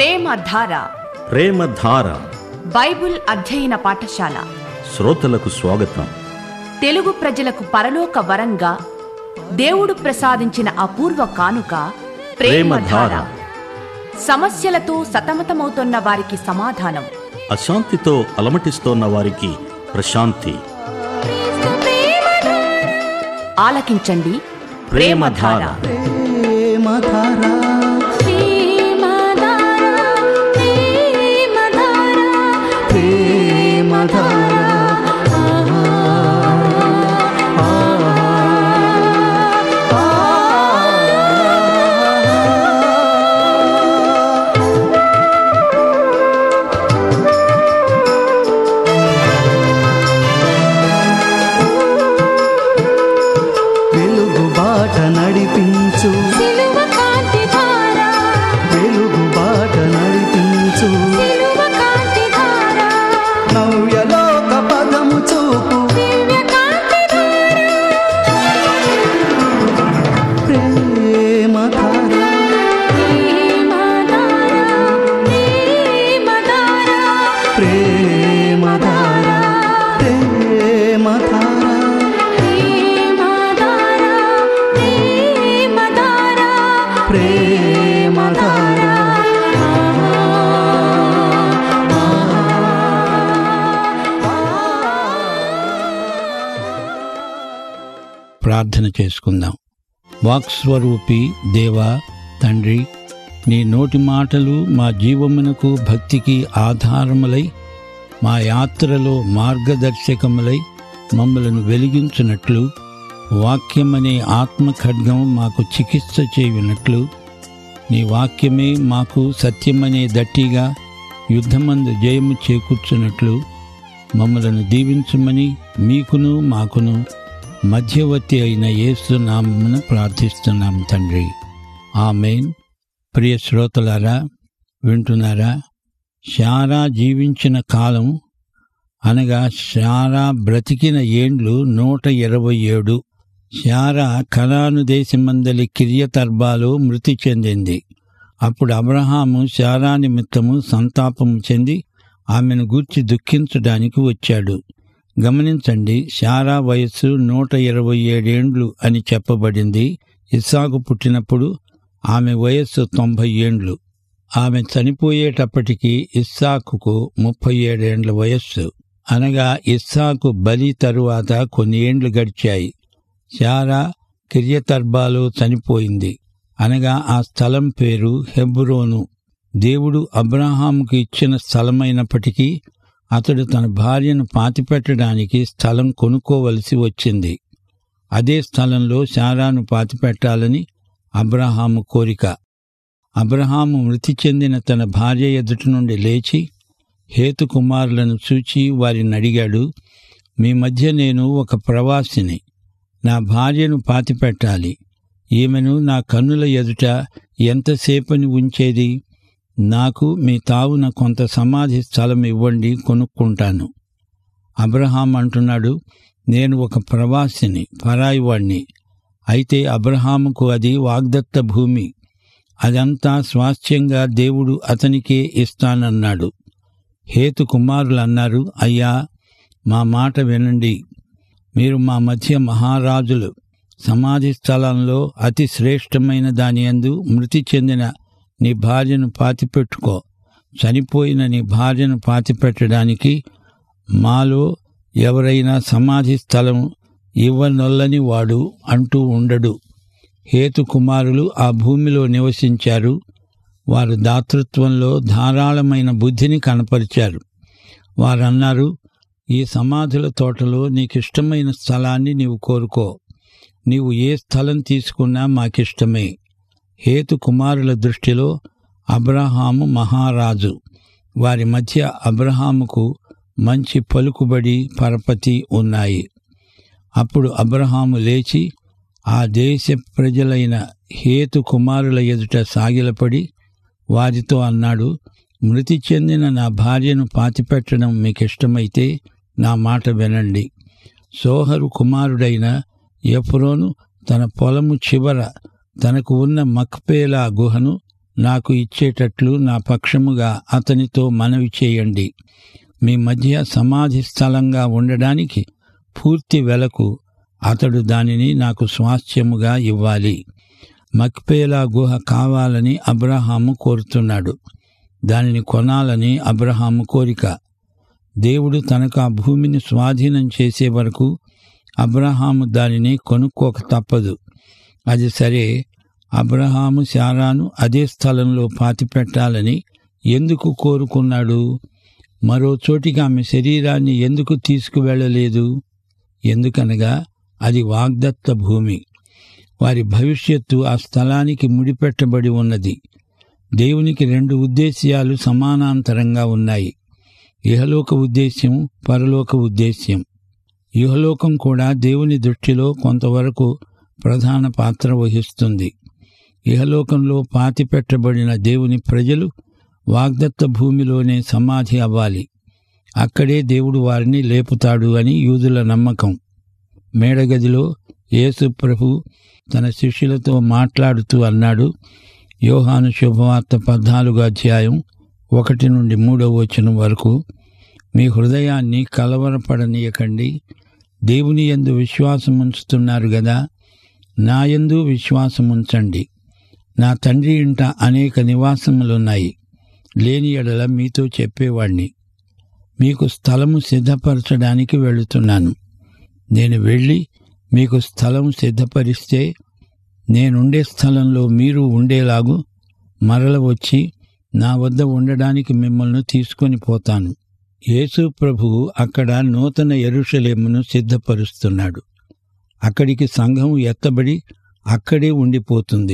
ప్రేమధార ప్రేమధార Bible అధ్యయన పాఠశాల శ్రోతలకు స్వాగతం తెలుగు ప్రజలకు పరలోక వరంగా దేవుడు ప్రసాదించిన అపూర్వ కానుక ప్రేమధార ప్రేమధార. సమస్యలతో సతమతమవుతున్న వారికి సమాధానం అశాంతితో అలమటిస్తోన్న వారికి ప్రశాంతి ఆలకించండి ప్రేమధార. వెలుగు బాట నడిపించు సిలువ కాంతి ధార వెలుగు బాట నడిపించు సిలువ కాంతి ధార నవ్యలోక పదము చూపు దివ్య కాంతి ధార ప్రేమ ధార ప్రేమ ధార ప్రేమ ధార ప్రేమ ధార ప్రేమ ధార ప్రేమ ధార ప్రేమ ధార ప్రేమ ధార ప్రార్థన చేసుకుందాం వాక్స్వరూపి దేవా తండ్రి నీ నోటి మాటలు మా జీవమునకు భక్తికి ఆధారములై మా యాత్రలో మార్గదర్శకములై మమ్మలను వెలిగించున్నట్లు వాక్యమనే ఆత్మ ఖడ్గం మాకు చికిత్స చేయునట్లు నీ వాక్యమే మాకు సత్యమనే దట్టిగా యుద్ధమందు జయము చేకూర్చున్నట్లు మమ్మలను దీవించమని మీకును మాకును మధ్యవర్తి అయిన యేసు నామమున ప్రార్థిస్తున్నాం తండ్రి ఆమెన్ ప్రియ శ్రోతలారా వింటున్నారా శారా జీవించిన కాలం అనగా శారా బ్రతికిన ఏండ్లు నూట ఇరవై ఏడు శారా కనాను దేశమందలి కిరియతర్బాలో మృతి చెందింది అప్పుడు అబ్రహాము శారా నిమిత్తము సంతాపము చెంది ఆమెను గూర్చి దుఃఖించడానికి వచ్చాడు గమనించండి శారా వయస్సు నూట ఇరవై ఏడేండ్లు అని చెప్పబడింది ఇస్సాకు పుట్టినప్పుడు ఆమె వయస్సు తొంభై ఏండ్లు ఆమె చనిపోయేటప్పటికి ఇస్సాకుకు ముప్పై ఏడేండ్ల వయస్సు అనగా ఇస్సాకు బలి తరువాత కొన్ని ఏండ్లు గడిచాయి శారా కిర్యతర్బాలో చనిపోయింది అనగా ఆ స్థలం పేరు హెబ్రోను దేవుడు అబ్రహాముకు ఇచ్చిన స్థలమైనప్పటికీ అతడు తన భార్యను పాతిపెట్టడానికి స్థలం కొనుక్కోవలసి వచ్చింది అదే స్థలంలో శారాను పాతిపెట్టాలని అబ్రహాము కోరిక అబ్రహాము మృతి చెందిన తన భార్య ఎదుటి నుండి లేచి హేతు కుమారులను చూచి వారిని అడిగాడు మీ మధ్య నేను ఒక ప్రవాసిని నా భార్యను పాతిపెట్టాలి ఈమెను నా కన్నుల ఎదుట ఎంతసేపని ఉంచేది నాకు మీ తావున కొంత సమాధి స్థలం ఇవ్వండి కొనుక్కుంటాను అబ్రహాం అంటున్నాడు నేను ఒక ప్రవాసిని పరాయివాణ్ణి అయితే అబ్రహాముకు అది వాగ్దత్త భూమి అదంతా స్వాస్థ్యంగా దేవుడు అతనికే ఇస్తానన్నాడు హేతు కుమారులు అన్నారు అయ్యా మా మాట వినండి మీరు మా మధ్య మహారాజులు సమాధి స్థలంలో అతి శ్రేష్టమైన దాని యందు మృతి చెందిన నీ భార్యను పాతిపెట్టుకో చనిపోయిన నీ భార్యను పాతిపెట్టడానికి మాలో ఎవరైనా సమాధి స్థలం ఇవ్వనొల్లని వాడు అంటూ ఉండడు హేతు కుమారులు ఆ భూమిలో నివసించారు వారు దాతృత్వంలో ధారాళమైన బుద్ధిని కనపరిచారు వారన్నారు ఈ సమాధుల తోటలో నీకిష్టమైన స్థలాన్ని నీవు కోరుకో నీవు ఏ స్థలం తీసుకున్నా మాకిష్టమే హేతు కుమారుల దృష్టిలో అబ్రహాము మహారాజు వారి మధ్య అబ్రహాముకు మంచి పలుకుబడి పరపతి ఉన్నాయి అప్పుడు అబ్రహాము లేచి ఆ దేశ ప్రజలైన హేతు కుమారుల ఎదుట సాగిలపడి వారితో అన్నాడు మృతి చెందిన నా భార్యను పాతిపెట్టడం మీకిష్టమైతే నా మాట వినండి సోహరు కుమారుడైన ఎఫ్రోను తన పొలము చివర తనకు ఉన్న మక్పేలా గుహను నాకు ఇచ్చేటట్లు నా పక్షముగా అతనితో మనవి చేయండి మీ మధ్య సమాధి స్థలంగా ఉండడానికి పూర్తి వెలకు అతడు దానిని నాకు స్వాస్థ్యముగా ఇవ్వాలి మక్పేలా గుహ కావాలని అబ్రహాము కోరుతున్నాడు దానిని కొనాలని అబ్రహాము కోరిక దేవుడు తనకు ఆ భూమిని స్వాధీనం చేసే వరకు అబ్రహాము దానిని కొనుక్కోక తప్పదు అది సరే అబ్రహాము శారాను అదే స్థలంలో పాతిపెట్టాలని ఎందుకు కోరుకున్నాడు మరో చోటికి ఆమె శరీరాన్ని ఎందుకు తీసుకువెళ్ళలేదు ఎందుకనగా అది వాగ్దత్త భూమి వారి భవిష్యత్తు ఆ స్థలానికి ముడిపెట్టబడి ఉన్నది దేవునికి రెండు ఉద్దేశ్యాలు సమానాంతరంగా ఉన్నాయి ఇహలోక ఉద్దేశ్యం పరలోక ఉద్దేశ్యం ఇహలోకం కూడా దేవుని దృష్టిలో కొంతవరకు ప్రధాన పాత్ర వహిస్తుంది ఇహలోకంలో పాతిపెట్టబడిన దేవుని ప్రజలు వాగ్దత్త భూమిలోనే సమాధి అవ్వాలి అక్కడే దేవుడు వారిని లేపుతాడు అని యూదుల నమ్మకం మేడగదిలో యేసు ప్రభు తన శిష్యులతో మాట్లాడుతూ అన్నాడు యోహాను శుభవార్త పద్నాలుగో అధ్యాయం ఒకటి నుండి మూడో వచనం వరకు మీ హృదయాన్ని కలవరపడనీయకండి దేవుని యందు విశ్వాసం ఉంచుతున్నారు గదా నా యందు విశ్వాసం ఉంచండి నా తండ్రి ఇంట అనేక నివాసములున్నాయి లేని ఎడల మీతో చెప్పేవాణ్ణి మీకు స్థలము సిద్ధపరచడానికి వెళుతున్నాను నేను వెళ్ళి మీకు స్థలం సిద్ధపరిస్తే నేనుండే స్థలంలో మీరు ఉండేలాగు మరల వచ్చి నా వద్ద ఉండడానికి మిమ్మల్ని తీసుకొని పోతాను యేసు ప్రభువు అక్కడ నూతన ఎరుషలేమును సిద్ధపరుస్తున్నాడు అక్కడికి సంఘం ఎత్తబడి అక్కడే ఉండిపోతుంది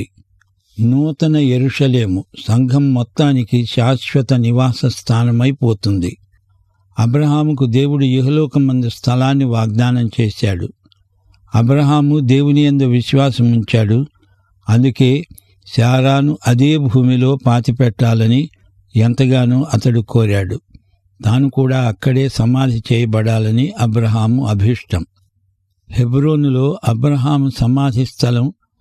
నూతన ఎరుషలేము సంఘం మొత్తానికి శాశ్వత నివాస స్థానమైపోతుంది అబ్రహాముకు దేవుడు ఇహలోకమందు స్థలాన్ని వాగ్దానం చేశాడు అబ్రహాము దేవుని యందు విశ్వాసం ఉంచాడు అందుకే శారాను అదే భూమిలో పాతిపెట్టాలని ఎంతగానో అతడు కోరాడు తాను కూడా అక్కడే సమాధి చేయబడాలని అబ్రహాము అభీష్టం హెబ్రోనులో అబ్రహాము సమాధి స్థలం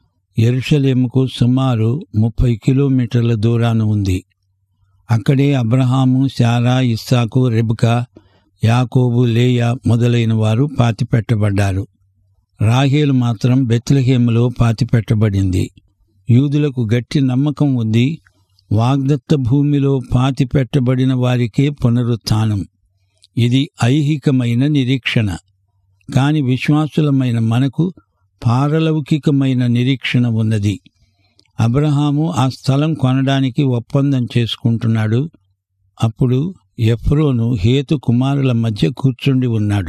ఎరుషలేముకు సుమారు ముప్పై కిలోమీటర్ల దూరాన ఉంది అక్కడే అబ్రహాము శారా ఇస్సాకు రెబుకా యాకోబు లేయా మొదలైన వారు పాతిపెట్టబడ్డారు రాహేలు మాత్రం బెత్లహేములో పాతిపెట్టబడింది యూదులకు గట్టి నమ్మకం ఉంది వాగ్దత్త భూమిలో పాతిపెట్టబడిన వారికే పునరుత్థానం ఇది ఐహికమైన నిరీక్షణ కాని విశ్వాసులమైన మనకు పారలౌకికమైన నిరీక్షణ ఉన్నది అబ్రహాము ఆ స్థలం కొనడానికి ఒప్పందం చేసుకుంటున్నాడు అప్పుడు ఎఫ్రోను హేతు కుమారుల మధ్య కూర్చుండి ఉన్నాడు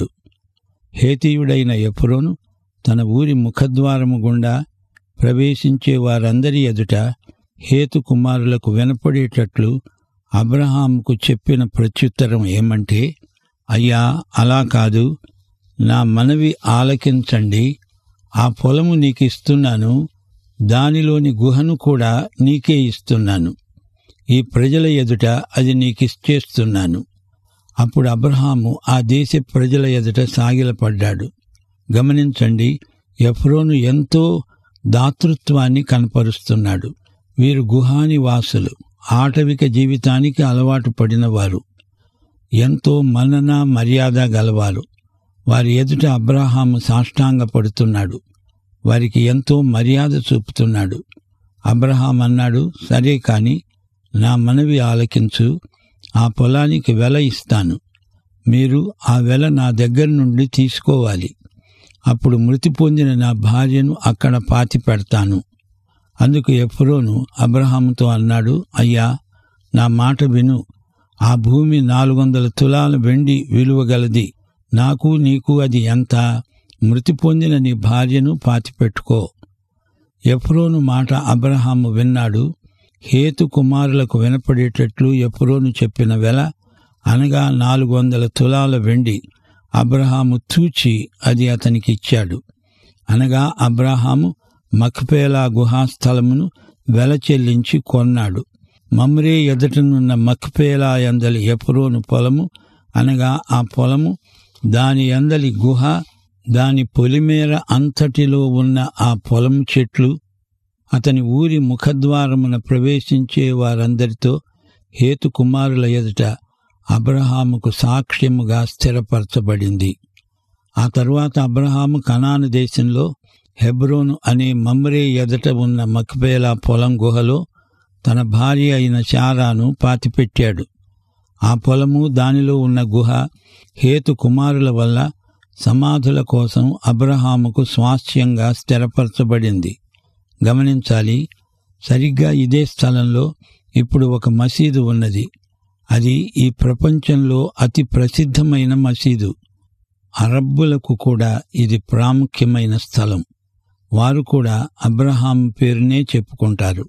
హేతీయుడైన ఎఫ్రోను తన ఊరి ముఖద్వారము గుండా ప్రవేశించే వారందరి ఎదుట హేతు కుమారులకు వినపడేటట్లు అబ్రహాముకు చెప్పిన ప్రత్యుత్తరం ఏమంటే అయ్యా అలా కాదు నా మనవి ఆలకించండి ఆ పొలము నీకు ఇస్తున్నాను దానిలోని గుహను కూడా నీకే ఇస్తున్నాను ఈ ప్రజల ఎదుట అది నీకిచ్చేస్తున్నాను అప్పుడు అబ్రహాము ఆ దేశ ప్రజల ఎదుట సాగిలపడ్డాడు గమనించండి ఎఫ్రోను ఎంతో దాతృత్వాన్ని కనపరుస్తున్నాడు వీరు గుహానివాసులు ఆటవిక జీవితానికి అలవాటు పడినవారు ఎంతో మన్నన మర్యాద గలవారు వారి ఎదుట అబ్రహాము సాష్టాంగపడుతున్నాడు వారికి ఎంతో మర్యాద చూపుతున్నాడు అబ్రహాం అన్నాడు సరే కాని నా మనవి ఆలకించు ఆ పొలానికి వెల ఇస్తాను మీరు ఆ వెల నా దగ్గర నుండి తీసుకోవాలి అప్పుడు మృతి పొందిన నా భార్యను అక్కడ పాతి పెడతాను అందుకు ఎఫ్రోను అబ్రహాముతో అన్నాడు అయ్యా నా మాట విను ఆ భూమి నాలుగు వందల తులాల వెండి విలువగలది నాకు నీకు అది ఎంత మృతి పొందిన నీ భార్యను పాతిపెట్టుకో ఎఫ్రోను మాట అబ్రహాము విన్నాడు హేతు కుమారులకు వినపడేటట్లు ఎఫ్రోను చెప్పిన వెల అనగా నాలుగు వందల తులాల వెండి అబ్రహాము తూచి అది అతనికి ఇచ్చాడు అనగా అబ్రహాము మక్పేలా గుహాస్థలమును వెల చెల్లించి కొన్నాడు మమ్రే ఎదుటనున్న మక్పేలా ఎందలి ఎపురోను పొలము అనగా ఆ పొలము దాని ఎందలి గుహ దాని పొలిమేర అంతటిలో ఉన్న ఆ పొలం చెట్లు అతని ఊరి ముఖద్వారమున ప్రవేశించే వారందరితో హేతు కుమారుల ఎదుట అబ్రహాముకు సాక్ష్యముగా స్థిరపరచబడింది ఆ తరువాత అబ్రహాము కనాను దేశంలో హెబ్రోను అనే మమ్రే ఎదట ఉన్న మక్పేలా పొలం గుహలో తన భార్య అయిన శారాను పాతిపెట్టాడు ఆ పొలము దానిలో ఉన్న గుహ హేతు కుమారుల వల్ల సమాధుల కోసం అబ్రహాముకు స్వాస్థ్యంగా స్థిరపరచబడింది గమనించాలి సరిగ్గా ఇదే స్థలంలో ఇప్పుడు ఒక మసీదు ఉన్నది అది ఈ ప్రపంచంలో అతి ప్రసిద్ధమైన మసీదు అరబ్బులకు కూడా ఇది ప్రాముఖ్యమైన స్థలం వారు కూడా అబ్రహాం పేరునే చెప్పుకుంటారు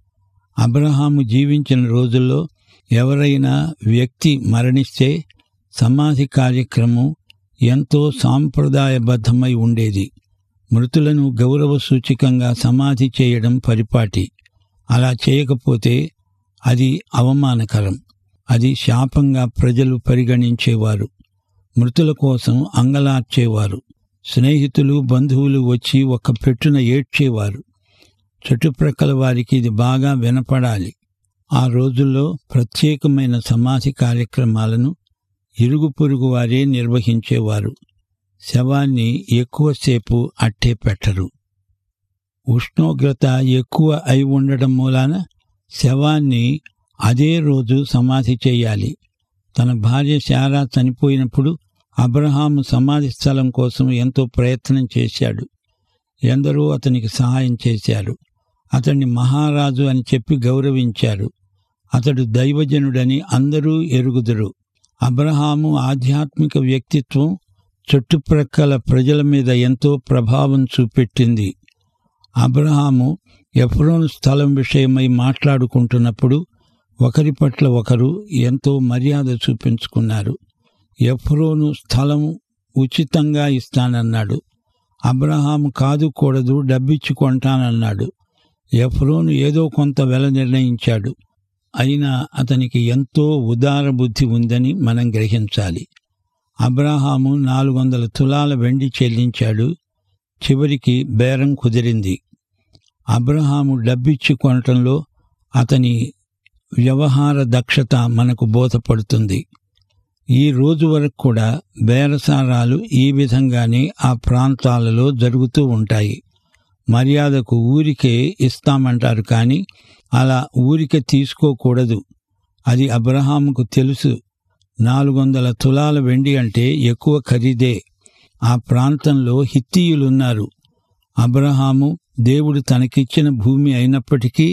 అబ్రహాము జీవించిన రోజుల్లో ఎవరైనా వ్యక్తి మరణిస్తే సమాధి కార్యక్రమం ఎంతో సాంప్రదాయబద్ధమై ఉండేది మృతులను గౌరవ సూచికంగా సమాధి చేయడం పరిపాటి అలా చేయకపోతే అది అవమానకరం అది శాపంగా ప్రజలు పరిగణించేవారు మృతుల కోసం అంగలార్చేవారు స్నేహితులు బంధువులు వచ్చి ఒక పెట్టున ఏడ్చేవారు చుట్టుప్రక్కల వారికి ఇది బాగా వినపడాలి ఆ రోజుల్లో ప్రత్యేకమైన సమాధి కార్యక్రమాలను ఇరుగు పొరుగు వారే నిర్వహించేవారు శవాన్ని ఎక్కువసేపు అట్టే పెట్టరు ఉష్ణోగ్రత ఎక్కువ అయి ఉండడం మూలాన శవాన్ని అదే రోజు సమాధి చేయాలి తన భార్య శారా చనిపోయినప్పుడు అబ్రహాము సమాధి స్థలం కోసం ఎంతో ప్రయత్నం చేశాడు ఎందరో అతనికి సహాయం చేశారు అతన్ని మహారాజు అని చెప్పి గౌరవించారు అతడు దైవజనుడని అందరూ ఎరుగుదురు అబ్రహాము ఆధ్యాత్మిక వ్యక్తిత్వం చుట్టుప్రక్కల ప్రజల మీద ఎంతో ప్రభావం చూపెట్టింది అబ్రహాము ఎఫ్రోను స్థలం విషయమై మాట్లాడుకుంటున్నప్పుడు ఒకరి పట్ల ఒకరు ఎంతో మర్యాద చూపించుకున్నారు ఎఫ్రోను స్థలం ఉచితంగా ఇస్తానన్నాడు అబ్రహాము కాదు కూడదు డబ్బిచ్చి కొంటానన్నాడు ఎఫ్రోను ఏదో కొంత వెల నిర్ణయించాడు అయినా అతనికి ఎంతో ఉదార బుద్ధి ఉందని మనం గ్రహించాలి అబ్రహాము నాలుగు వందల తులాల వెండి చెల్లించాడు చివరికి బేరం కుదిరింది అబ్రహాము డబ్బిచ్చి కొనటంలో అతని వ్యవహార దక్షత మనకు బోధపడుతుంది ఈ రోజు వరకు కూడా బేరసారాలు ఈ విధంగానే ఆ ప్రాంతాలలో జరుగుతూ ఉంటాయి మర్యాదకు ఊరికే ఇస్తామంటారు కానీ అలా ఊరికే తీసుకోకూడదు అది అబ్రహాముకు తెలుసు నాలుగు వందల తులాల వెండి అంటే ఎక్కువ ఖరీదే ఆ ప్రాంతంలో హిత్తీయులున్నారు అబ్రహాము దేవుడు తనకిచ్చిన భూమి అయినప్పటికీ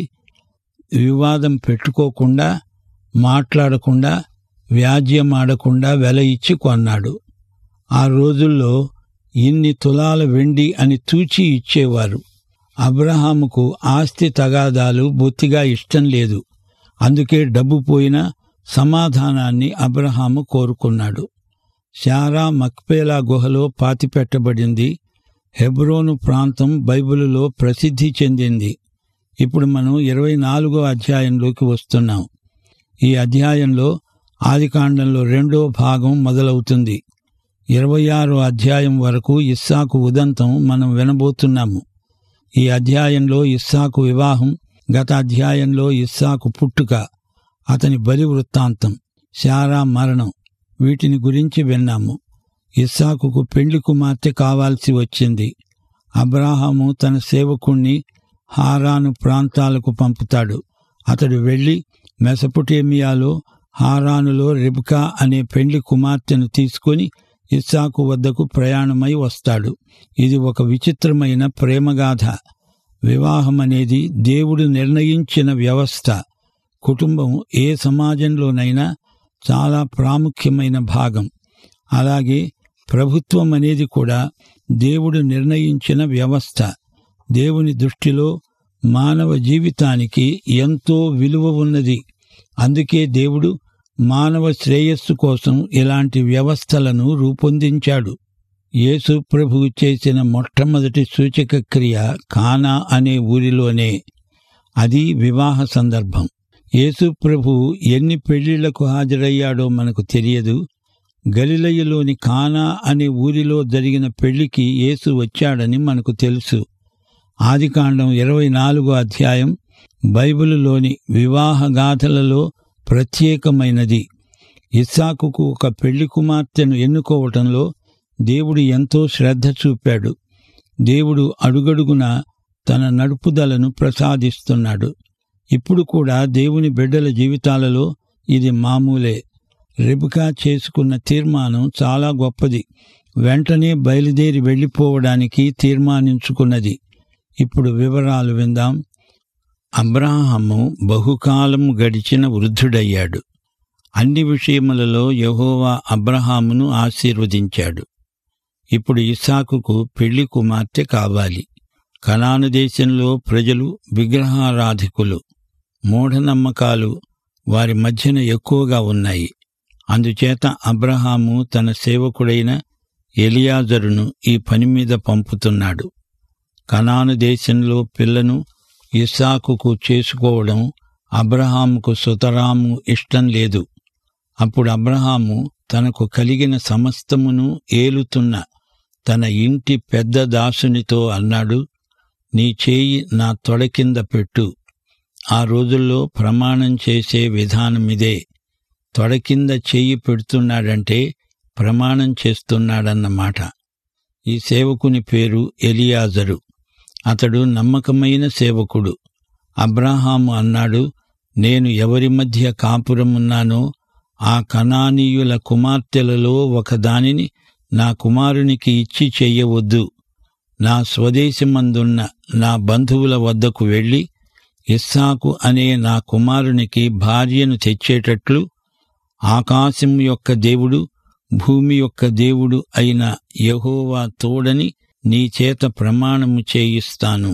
వివాదం పెట్టుకోకుండా మాట్లాడకుండా వ్యాజ్యమాడకుండా వెల ఇచ్చి కొన్నాడు ఆ రోజుల్లో ఇన్ని తులాల వెండి అని తూచి ఇచ్చేవారు అబ్రహాముకు ఆస్తి తగాదాలు బొత్తిగా ఇష్టం లేదు అందుకే డబ్బు పోయినా సమాధానాన్ని అబ్రహాము కోరుకున్నాడు శారా మక్పేలా గుహలో పాతిపెట్టబడింది హెబ్రోను ప్రాంతం బైబిలులో ప్రసిద్ధి చెందింది ఇప్పుడు మనం ఇరవై నాలుగో అధ్యాయంలోకి వస్తున్నాం ఈ అధ్యాయంలో ఆదికాండంలో రెండో భాగం మొదలవుతుంది ఇరవై ఆరో అధ్యాయం వరకు ఇస్సాకు ఉదంతం మనం వినబోతున్నాము ఈ అధ్యాయంలో ఇస్సాకు వివాహం గత అధ్యాయంలో ఇస్సాకు పుట్టుక అతని బలి వృత్తాంతం శారా మరణం వీటిని గురించి విన్నాము ఇస్సాకుకు పెండ్లి కుమార్తె కావాల్సి వచ్చింది అబ్రాహాము తన సేవకుణ్ణి హారాను ప్రాంతాలకు పంపుతాడు అతడు వెళ్లి మెసపుటేమియాలో హారానులో రిబ్కా అనే పెండ్లి కుమార్తెను తీసుకొని ఇస్సాకు వద్దకు ప్రయాణమై వస్తాడు ఇది ఒక విచిత్రమైన ప్రేమగాథ వివాహం అనేది దేవుడు నిర్ణయించిన వ్యవస్థ కుటుంబం ఏ సమాజంలోనైనా చాలా ప్రాముఖ్యమైన భాగం అలాగే ప్రభుత్వం అనేది కూడా దేవుడు నిర్ణయించిన వ్యవస్థ దేవుని దృష్టిలో మానవ జీవితానికి ఎంతో విలువ ఉన్నది అందుకే దేవుడు మానవ శ్రేయస్సు కోసం ఇలాంటి వ్యవస్థలను రూపొందించాడు యేసు ప్రభువు చేసిన మొట్టమొదటి సూచక క్రియ కానా అనే ఊరిలోనే అది వివాహ సందర్భం యేసు ప్రభు ఎన్ని పెళ్లిళ్లకు హాజరయ్యాడో మనకు తెలియదు గలిలయలోని కానా అనే ఊరిలో జరిగిన పెళ్లికి యేసు వచ్చాడని మనకు తెలుసు ఆదికాండం ఇరవై నాలుగో అధ్యాయం బైబిలులోని వివాహ గాథలలో ప్రత్యేకమైనది ఇస్సాకుకు ఒక పెళ్లి కుమార్తెను ఎన్నుకోవటంలో దేవుడు ఎంతో శ్రద్ధ చూపాడు దేవుడు అడుగడుగున తన నడుపుదలను ప్రసాదిస్తున్నాడు ఇప్పుడు కూడా దేవుని బిడ్డల జీవితాలలో ఇది మామూలే రెబుకా చేసుకున్న తీర్మానం చాలా గొప్పది వెంటనే బయలుదేరి వెళ్ళిపోవడానికి తీర్మానించుకున్నది ఇప్పుడు వివరాలు విందాం అబ్రాహము బహుకాలం గడిచిన వృద్ధుడయ్యాడు అన్ని విషయములలో యహోవా అబ్రహామును ఆశీర్వదించాడు ఇప్పుడు ఇసాకుకు పెళ్లి కుమార్తె కావాలి కనాను దేశంలో ప్రజలు విగ్రహారాధికులు మూఢనమ్మకాలు వారి మధ్యన ఎక్కువగా ఉన్నాయి అందుచేత అబ్రహాము తన సేవకుడైన ఎలియాజరును ఈ పని మీద పంపుతున్నాడు కనాను దేశంలో పిల్లను ఇస్సాకుకు చేసుకోవడం అబ్రహాముకు సుతరాము ఇష్టం లేదు అప్పుడు అబ్రహాము తనకు కలిగిన సమస్తమును ఏలుతున్న తన ఇంటి పెద్ద దాసునితో అన్నాడు నీ చేయి నా తొడ కింద పెట్టు ఆ రోజుల్లో ప్రమాణం చేసే విధానమిదే తొడ కింద చెయ్యి పెడుతున్నాడంటే ప్రమాణం చేస్తున్నాడన్నమాట ఈ సేవకుని పేరు ఎలియాజరు అతడు నమ్మకమైన సేవకుడు అబ్రాహాము అన్నాడు నేను ఎవరి మధ్య కాపురమున్నానో ఆ కనానీయుల కుమార్తెలలో ఒకదానిని నా కుమారునికి ఇచ్చి చెయ్యవద్దు నా స్వదేశమందున్న నా బంధువుల వద్దకు వెళ్ళి ఇస్సాకు అనే నా కుమారునికి భార్యను తెచ్చేటట్లు ఆకాశం యొక్క దేవుడు భూమి యొక్క దేవుడు అయిన యహోవా తోడని నీ చేత ప్రమాణము చేయిస్తాను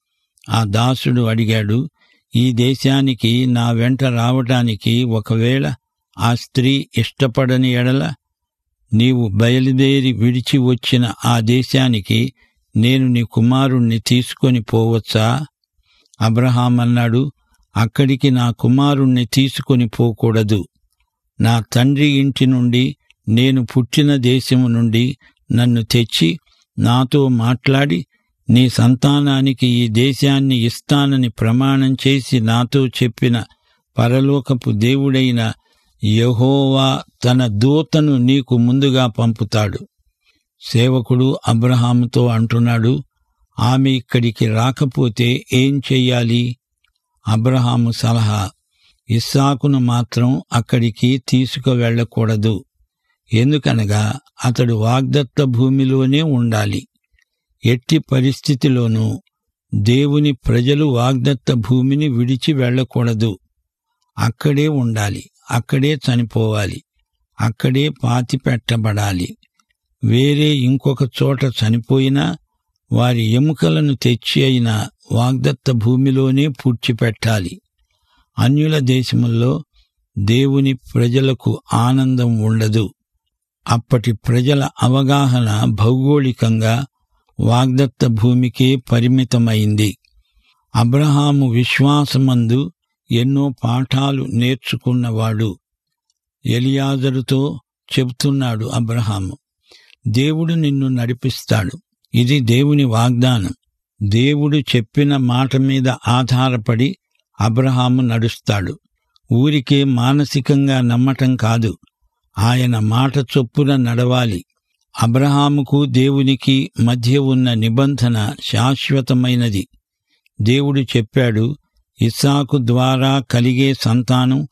ఆ దాసుడు అడిగాడు ఈ దేశానికి నా వెంట రావటానికి ఒకవేళ ఆ స్త్రీ ఇష్టపడని ఎడల నీవు బయలుదేరి విడిచి వచ్చిన ఆ దేశానికి నేను నీ కుమారుణ్ణి తీసుకొని పోవచ్చా అబ్రహాం అన్నాడు అక్కడికి నా కుమారుణ్ణి తీసుకొని పోకూడదు నా తండ్రి ఇంటి నుండి నేను పుట్టిన దేశము నుండి నన్ను తెచ్చి నాతో మాట్లాడి నీ సంతానానికి ఈ దేశాన్ని ఇస్తానని ప్రమాణం చేసి నాతో చెప్పిన పరలోకపు దేవుడైన యహోవా తన దూతను నీకు ముందుగా పంపుతాడు సేవకుడు అబ్రహాముతో అంటున్నాడు ఆమె ఇక్కడికి రాకపోతే ఏం చెయ్యాలి అబ్రహాము సలహా ఇస్సాకును మాత్రం అక్కడికి తీసుకువెళ్ళకూడదు ఎందుకనగా అతడు వాగ్దత్త భూమిలోనే ఉండాలి ఎట్టి పరిస్థితిలోనూ దేవుని ప్రజలు వాగ్దత్త భూమిని విడిచి వెళ్ళకూడదు అక్కడే ఉండాలి అక్కడే చనిపోవాలి అక్కడే పాతి పెట్టబడాలి వేరే ఇంకొక చోట చనిపోయినా వారి ఎముకలను తెచ్చి అయిన వాగ్దత్త భూమిలోనే పూడ్చిపెట్టాలి అన్యుల దేశముల్లో దేవుని ప్రజలకు ఆనందం ఉండదు అప్పటి ప్రజల అవగాహన భౌగోళికంగా వాగ్దత్త భూమికే పరిమితమైంది అబ్రహాము విశ్వాసమందు ఎన్నో పాఠాలు నేర్చుకున్నవాడు ఎలియాజరుతో చెబుతున్నాడు అబ్రహాము దేవుడు నిన్ను నడిపిస్తాడు ఇది దేవుని వాగ్దానం దేవుడు చెప్పిన మాట మీద ఆధారపడి అబ్రహాము నడుస్తాడు ఊరికే మానసికంగా నమ్మటం కాదు ఆయన మాట చొప్పున నడవాలి అబ్రహాముకు దేవునికి మధ్య ఉన్న నిబంధన శాశ్వతమైనది దేవుడు చెప్పాడు ఇస్సాకు ద్వారా కలిగే సంతానం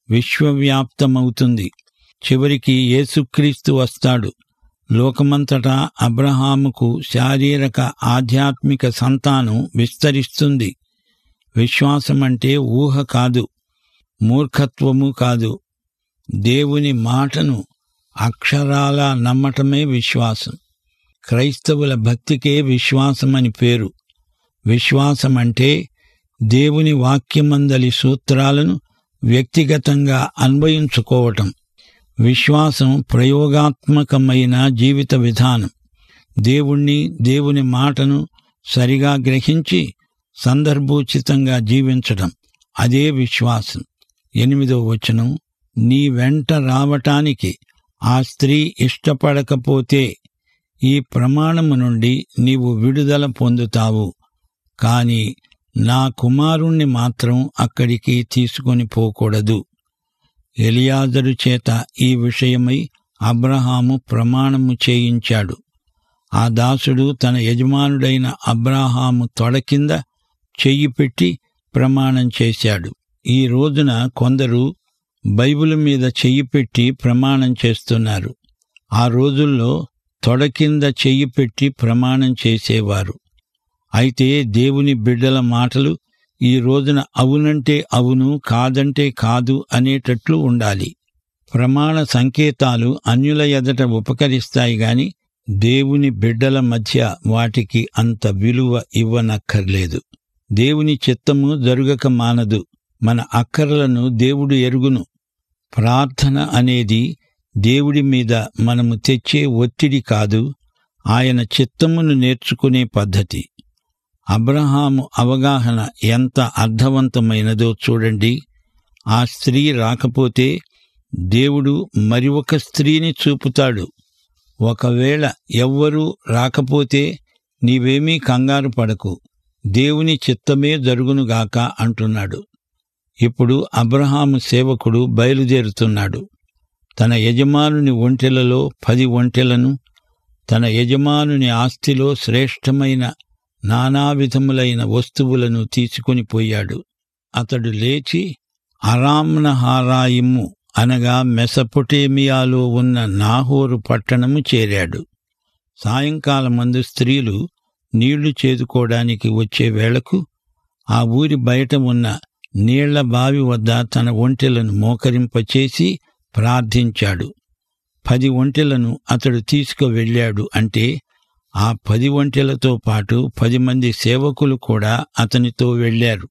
విశ్వవ్యాప్తమవుతుంది చివరికి యేసుక్రీస్తు వస్తాడు లోకమంతటా అబ్రహాముకు శారీరక ఆధ్యాత్మిక సంతానం విస్తరిస్తుంది విశ్వాసమంటే ఊహ కాదు మూర్ఖత్వము కాదు దేవుని మాటను అక్షరాల నమ్మటమే విశ్వాసం క్రైస్తవుల భక్తికే విశ్వాసమని పేరు విశ్వాసమంటే దేవుని వాక్యమందలి సూత్రాలను వ్యక్తిగతంగా అన్వయించుకోవటం విశ్వాసం ప్రయోగాత్మకమైన జీవిత విధానం దేవుణ్ణి దేవుని మాటను సరిగా గ్రహించి సందర్భోచితంగా జీవించటం అదే విశ్వాసం ఎనిమిదో వచనం నీ వెంట రావటానికి ఆ స్త్రీ ఇష్టపడకపోతే ఈ ప్రమాణము నుండి నీవు విడుదల పొందుతావు కాని నా కుమారుణ్ణి మాత్రం అక్కడికి తీసుకొని పోకూడదు ఎలియాజరు చేత ఈ విషయమై అబ్రహాము ప్రమాణము చేయించాడు ఆ దాసుడు తన యజమానుడైన అబ్రహాము తొడ కింద చెయ్యి పెట్టి ప్రమాణం చేశాడు ఈ రోజున కొందరు బైబిల్ మీద చెయ్యి పెట్టి ప్రమాణం చేస్తున్నారు ఆ రోజుల్లో తొడ కింద చెయ్యి పెట్టి ప్రమాణం చేసేవారు అయితే దేవుని బిడ్డల మాటలు ఈ రోజున అవునంటే అవును కాదంటే కాదు అనేటట్లు ఉండాలి ప్రమాణ సంకేతాలు అన్యుల ఎదట ఉపకరిస్తాయి గాని దేవుని బిడ్డల మధ్య వాటికి అంత విలువ ఇవ్వనక్కర్లేదు దేవుని చిత్తము జరుగక మానదు మన అక్కర్లను దేవుడు ఎరుగును ప్రార్థన అనేది దేవుడి మీద మనము తెచ్చే ఒత్తిడి కాదు ఆయన చిత్తమును నేర్చుకునే పద్ధతి అబ్రహాము అవగాహన ఎంత అర్థవంతమైనదో చూడండి ఆ స్త్రీ రాకపోతే దేవుడు మరి ఒక స్త్రీని చూపుతాడు ఒకవేళ ఎవ్వరూ రాకపోతే నీవేమీ కంగారు పడకు దేవుని చిత్తమే జరుగునుగాక అంటున్నాడు ఇప్పుడు అబ్రహాము సేవకుడు బయలుదేరుతున్నాడు తన యజమానుని ఒంటెలలో పది ఒంటెలను తన యజమానుని ఆస్తిలో శ్రేష్టమైన నానా విధములైన వస్తువులను తీసుకుని పోయాడు అతడు లేచి అరామ్నహారాయిమ్ము అనగా మెసపొటేమియాలో ఉన్న నాహోరు పట్టణము చేరాడు సాయంకాలమందు స్త్రీలు నీళ్లు చేదుకోవడానికి వచ్చే వేళకు ఆ ఊరి బయట ఉన్న నీళ్ల బావి వద్ద తన ఒంటెలను మోకరింపచేసి ప్రార్థించాడు పది ఒంటెలను అతడు తీసుకువెళ్ళాడు అంటే ఆ పది ఒంటెలతో పాటు పది మంది సేవకులు కూడా అతనితో వెళ్ళారు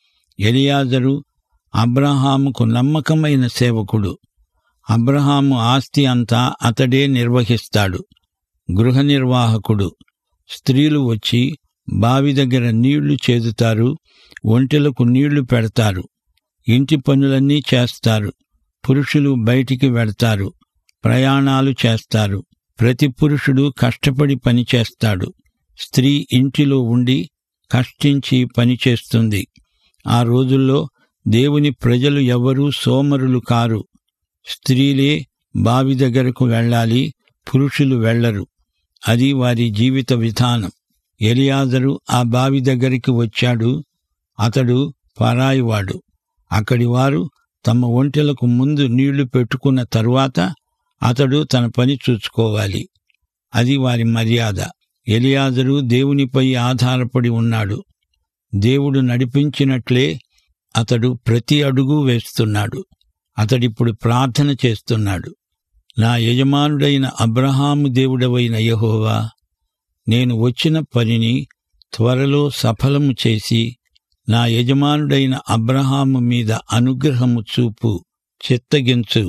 ఎలియాజరు అబ్రహాముకు నమ్మకమైన సేవకుడు అబ్రహాము ఆస్తి అంతా అతడే నిర్వహిస్తాడు గృహ నిర్వాహకుడు స్త్రీలు వచ్చి బావి దగ్గర నీళ్లు చేదుతారు ఒంటెలకు నీళ్లు పెడతారు ఇంటి పనులన్నీ చేస్తారు పురుషులు బయటికి వెడతారు ప్రయాణాలు చేస్తారు ప్రతి పురుషుడు కష్టపడి పనిచేస్తాడు స్త్రీ ఇంటిలో ఉండి కష్టించి పనిచేస్తుంది ఆ రోజుల్లో దేవుని ప్రజలు ఎవరూ సోమరులు కారు స్త్రీలే బావి దగ్గరకు వెళ్ళాలి పురుషులు వెళ్లరు అది వారి జీవిత విధానం ఎలియాజరు ఆ బావి దగ్గరికి వచ్చాడు అతడు పరాయివాడు అక్కడి వారు తమ ఒంటెలకు ముందు నీళ్లు పెట్టుకున్న తరువాత అతడు తన పని చూసుకోవాలి అది వారి మర్యాద ఎలియాజరు దేవునిపై ఆధారపడి ఉన్నాడు దేవుడు నడిపించినట్లే అతడు ప్రతి అడుగు వేస్తున్నాడు అతడిప్పుడు ప్రార్థన చేస్తున్నాడు నా యజమానుడైన అబ్రహాము దేవుడవైన యహోవా నేను వచ్చిన పనిని త్వరలో సఫలము చేసి నా యజమానుడైన అబ్రహాము మీద అనుగ్రహము చూపు చిత్తగించు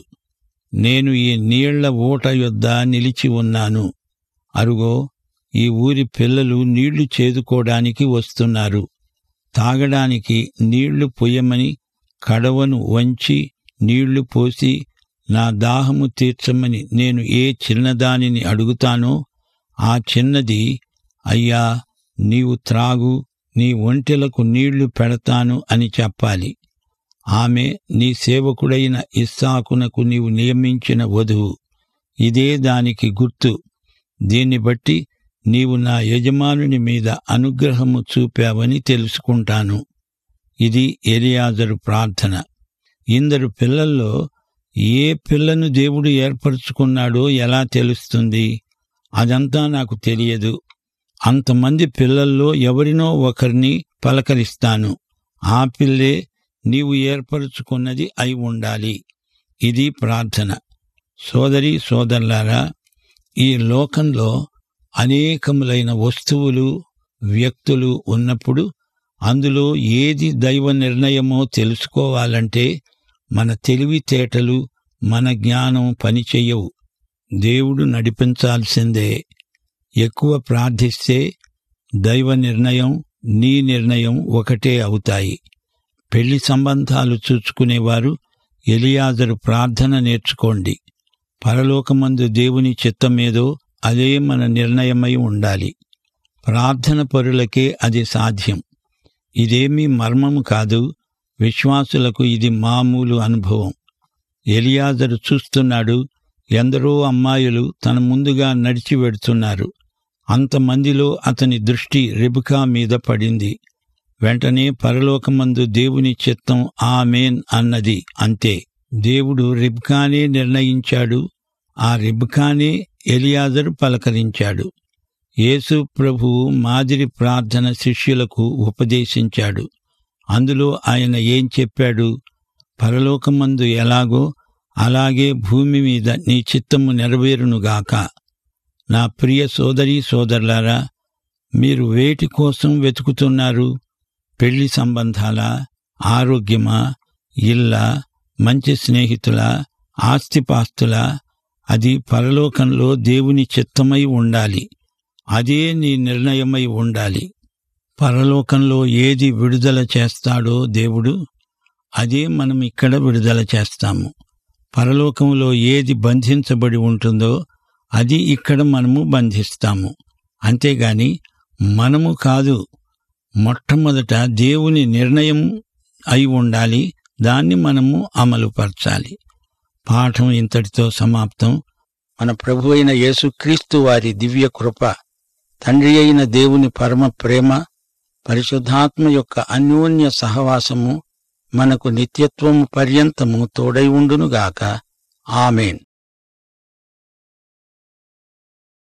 నేను ఈ నీళ్ల ఊట యొద్ద నిలిచి ఉన్నాను అరుగో ఈ ఊరి పిల్లలు నీళ్లు చేదుకోవడానికి వస్తున్నారు తాగడానికి నీళ్లు పొయ్యమని కడవను వంచి నీళ్లు పోసి నా దాహము తీర్చమని నేను ఏ చిన్నదానిని అడుగుతానో ఆ చిన్నది అయ్యా నీవు త్రాగు నీ ఒంటెలకు నీళ్లు పెడతాను అని చెప్పాలి ఆమె నీ సేవకుడైన ఇస్సాకునకు నీవు నియమించిన వధువు ఇదే దానికి గుర్తు దీన్ని బట్టి నీవు నా యజమానుని మీద అనుగ్రహము చూపావని తెలుసుకుంటాను ఇది ఎలియాజరు ప్రార్థన ఇందరు పిల్లల్లో ఏ పిల్లను దేవుడు ఏర్పరచుకున్నాడో ఎలా తెలుస్తుంది అదంతా నాకు తెలియదు అంతమంది పిల్లల్లో ఎవరినో ఒకరిని పలకరిస్తాను ఆ పిల్లే నీవు ఏర్పరచుకున్నది అయి ఉండాలి ఇది ప్రార్థన సోదరి సోదరులారా ఈ లోకంలో అనేకములైన వస్తువులు వ్యక్తులు ఉన్నప్పుడు అందులో ఏది దైవ నిర్ణయమో తెలుసుకోవాలంటే మన తెలివితేటలు మన జ్ఞానం పనిచెయ్యవు దేవుడు నడిపించాల్సిందే ఎక్కువ ప్రార్థిస్తే దైవ నిర్ణయం నీ నిర్ణయం ఒకటే అవుతాయి పెళ్లి సంబంధాలు చూచుకునేవారు ఎలియాజరు ప్రార్థన నేర్చుకోండి పరలోకమందు దేవుని చిత్తమేదో అదే మన నిర్ణయమై ఉండాలి ప్రార్థన పరులకే అది సాధ్యం ఇదేమీ మర్మము కాదు విశ్వాసులకు ఇది మామూలు అనుభవం ఎలియాజరు చూస్తున్నాడు ఎందరో అమ్మాయిలు తన ముందుగా నడిచి వెడుతున్నారు అంతమందిలో అతని దృష్టి రిబుకా మీద పడింది వెంటనే పరలోకమందు దేవుని చిత్తం ఆమెన్ అన్నది అంతే దేవుడు రిబ్కానే నిర్ణయించాడు ఆ రిబ్కానే ఎలియాజరు పలకరించాడు యేసు ప్రభువు మాదిరి ప్రార్థన శిష్యులకు ఉపదేశించాడు అందులో ఆయన ఏం చెప్పాడు పరలోకమందు ఎలాగో అలాగే భూమి మీద నీ చిత్తము నెరవేరునుగాక నా ప్రియ సోదరీ సోదరులారా మీరు వేటి కోసం వెతుకుతున్నారు పెళ్లి సంబంధాలా ఆరోగ్యమా ఇల్ల మంచి స్నేహితుల ఆస్తిపాస్తుల అది పరలోకంలో దేవుని చిత్తమై ఉండాలి అదే నీ నిర్ణయమై ఉండాలి పరలోకంలో ఏది విడుదల చేస్తాడో దేవుడు అదే మనం ఇక్కడ విడుదల చేస్తాము పరలోకంలో ఏది బంధించబడి ఉంటుందో అది ఇక్కడ మనము బంధిస్తాము అంతేగాని మనము కాదు మొట్టమొదట దేవుని నిర్ణయం అయి ఉండాలి దాన్ని మనము అమలుపరచాలి పాఠం ఇంతటితో సమాప్తం మన ప్రభు అయిన యేసుక్రీస్తు వారి దివ్య కృప తండ్రి అయిన దేవుని పరమ ప్రేమ పరిశుద్ధాత్మ యొక్క అన్యోన్య సహవాసము మనకు నిత్యత్వము పర్యంతము తోడై ఉండునుగాక ఆమెన్